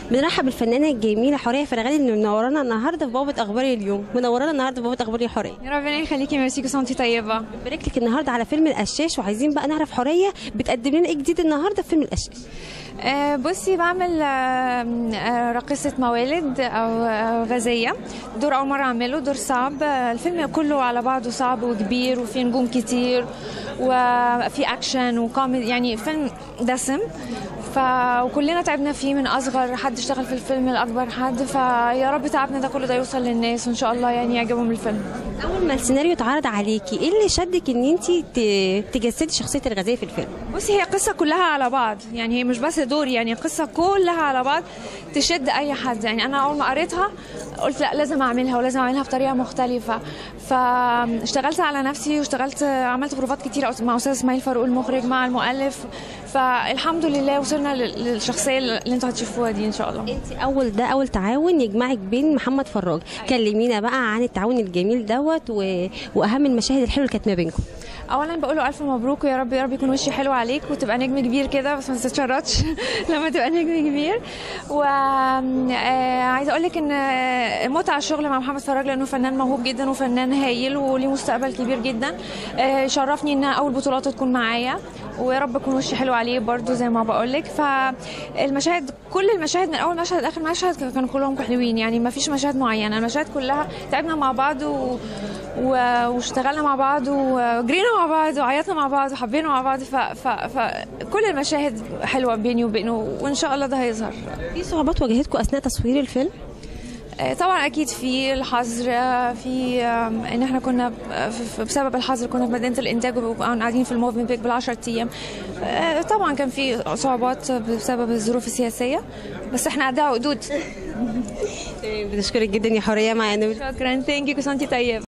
بنرحب بالفنانه الجميله حوريه فرغالي اللي منورانا النهارده في بوابه اخبار اليوم منورانا النهارده في بوابه اخبار حوريه يا ربنا يخليكي ميرسي كنتي طيبه بارك لك النهارده على فيلم القشاش وعايزين بقى نعرف حوريه بتقدم لنا ايه جديد النهارده في فيلم القشاش آه، بصي بعمل آه، آه، راقصة موالد أو آه، غازية دور أول مرة أعمله دور صعب آه، الفيلم كله على بعضه صعب وكبير وفيه نجوم كتير وفي أكشن وكوميدي يعني فيلم دسم ف وكلنا تعبنا فيه من اصغر حد اشتغل في الفيلم لاكبر حد فيا رب تعبنا ده كله ده يوصل للناس وان شاء الله يعني يعجبهم الفيلم اول ما السيناريو اتعرض عليكي ايه اللي شدك ان انت تجسدي شخصيه الغازيه في الفيلم بصي هي قصة كلها على بعض يعني هي مش بس دور يعني قصة كلها على بعض تشد أي حد يعني أنا أول ما قريتها قلت لا لازم أعملها ولازم أعملها بطريقة مختلفة فاشتغلت على نفسي واشتغلت عملت بروفات كتير مع أستاذ إسماعيل فاروق المخرج مع المؤلف فالحمد لله وصلنا لل- للشخصية اللي انتوا هتشوفوها دي إن شاء الله انت اول ده اول تعاون يجمعك بين محمد فراج كلمينا بقى عن التعاون الجميل دوت و... واهم المشاهد الحلوه اللي كانت ما بينكم اولا بقول له الف مبروك ويا رب يا رب يكون وشي حلو عليك وتبقى نجم كبير كده بس ما تتشردش لما تبقى نجم كبير وعايزه اقول لك ان آه، متعه الشغل مع محمد فراج لانه فنان موهوب جدا وفنان هايل وليه مستقبل كبير جدا آه، شرفني ان اول بطولات تكون معايا ويا رب يكون وشي حلو عليه برضو زي ما بقول لك فالمشاهد كل المشاهد من اول مشهد لاخر مشهد كانوا كلهم حلوين يعني ما فيش مشاهد معينه المشاهد كلها تعبنا مع بعض و... و... واشتغلنا مع بعض وجرينا مع بعض وعيطنا مع بعض وحبينا مع بعض ف... ف... فكل المشاهد حلوه بيني وبينه وان شاء الله ده هيظهر في صعوبات واجهتكم اثناء تصوير الفيلم آه، طبعا اكيد في الحظر آه، في آم، ان احنا كنا ب- ف- ف- بسبب الحظر كنا في مدينه الانتاج وكنا قاعدين في الموفمنت بيك بال10 ايام آه، طبعا كان في صعوبات بسبب الظروف السياسيه بس احنا قدها وقدود بنشكرك جدا يا حوريه معانا شكرا ثانك يو كنتي طيب